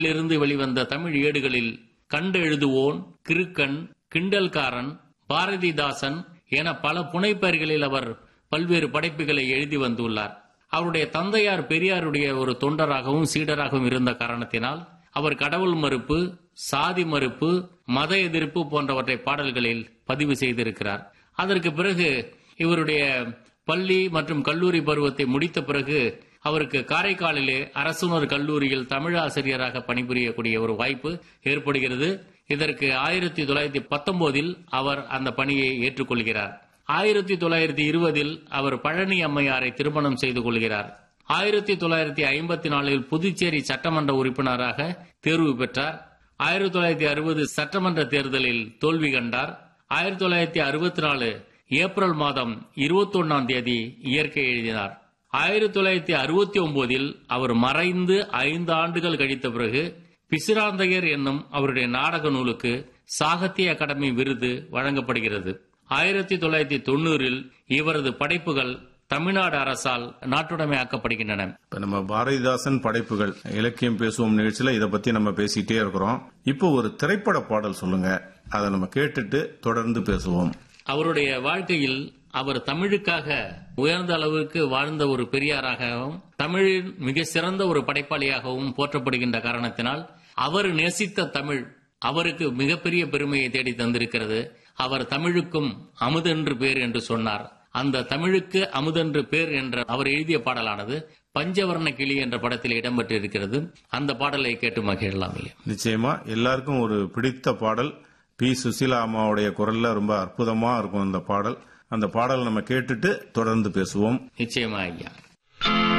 இருந்து வெளிவந்த தமிழ் ஏடுகளில் கண்டெழுதுவோன் கிறுக்கன் கிண்டல்காரன் பாரதிதாசன் என பல புனைப்பெயர்களில் அவர் பல்வேறு படைப்புகளை எழுதி வந்துள்ளார் அவருடைய தந்தையார் பெரியாருடைய ஒரு தொண்டராகவும் சீடராகவும் இருந்த காரணத்தினால் அவர் கடவுள் மறுப்பு சாதி மறுப்பு மத எதிர்ப்பு போன்றவற்றை பாடல்களில் பதிவு செய்திருக்கிறார் அதற்கு பிறகு இவருடைய பள்ளி மற்றும் கல்லூரி பருவத்தை முடித்த பிறகு அவருக்கு காரைக்காலிலே அரசுணர் கல்லூரியில் தமிழ் ஆசிரியராக பணிபுரியக்கூடிய ஒரு வாய்ப்பு ஏற்படுகிறது இதற்கு ஆயிரத்தி தொள்ளாயிரத்தி பத்தொன்பதில் அவர் அந்த பணியை ஏற்றுக்கொள்கிறார் ஆயிரத்தி தொள்ளாயிரத்தி இருபதில் அவர் பழனி அம்மையாரை திருமணம் செய்து கொள்கிறார் ஆயிரத்தி தொள்ளாயிரத்தி ஐம்பத்தி நாலில் புதுச்சேரி சட்டமன்ற உறுப்பினராக தேர்வு பெற்றார் ஆயிரத்தி தொள்ளாயிரத்தி அறுபது சட்டமன்ற தேர்தலில் தோல்வி கண்டார் ஆயிரத்தி தொள்ளாயிரத்தி அறுபத்தி நாலு ஏப்ரல் மாதம் இருபத்தி ஒன்னாம் தேதி இயற்கை எழுதினார் ஆயிரத்தி தொள்ளாயிரத்தி அறுபத்தி ஒன்பதில் அவர் மறைந்து ஐந்து ஆண்டுகள் கழித்த பிறகு பிசிராந்தையர் என்னும் அவருடைய நாடக நூலுக்கு சாகித்ய அகாடமி விருது வழங்கப்படுகிறது ஆயிரத்தி தொள்ளாயிரத்தி தொண்ணூறில் இவரது படைப்புகள் தமிழ்நாடு அரசால் நாட்டுடைமையாக்கப்படுகின்றன இப்ப நம்ம பாரதிதாசன் படைப்புகள் இலக்கியம் பேசுவோம் நிகழ்ச்சியில இத பத்தி நம்ம பேசிட்டே இருக்கிறோம் இப்போ ஒரு திரைப்பட பாடல் சொல்லுங்க அதை நம்ம கேட்டுட்டு தொடர்ந்து பேசுவோம் அவருடைய வாழ்க்கையில் அவர் தமிழுக்காக உயர்ந்த அளவிற்கு வாழ்ந்த ஒரு பெரியாராகவும் தமிழின் மிக சிறந்த ஒரு படைப்பாளியாகவும் போற்றப்படுகின்ற காரணத்தினால் அவர் நேசித்த தமிழ் அவருக்கு மிகப்பெரிய பெருமையை தேடி தந்திருக்கிறது அவர் தமிழுக்கும் அமுதென்று பேர் என்று சொன்னார் அந்த தமிழுக்கு அமுதென்று பேர் என்ற அவர் எழுதிய பாடலானது பஞ்சவர்ண கிளி என்ற படத்தில் இடம்பெற்றிருக்கிறது அந்த பாடலை கேட்டு மகிழலாம் ஐயா. நிச்சயமா எல்லாருக்கும் ஒரு பிடித்த பாடல் பி சுசீலா அம்மாவுடைய குரல்ல ரொம்ப அற்புதமா இருக்கும் அந்த பாடல் அந்த பாடல் நம்ம கேட்டுட்டு தொடர்ந்து பேசுவோம் நிச்சயமா ஐயா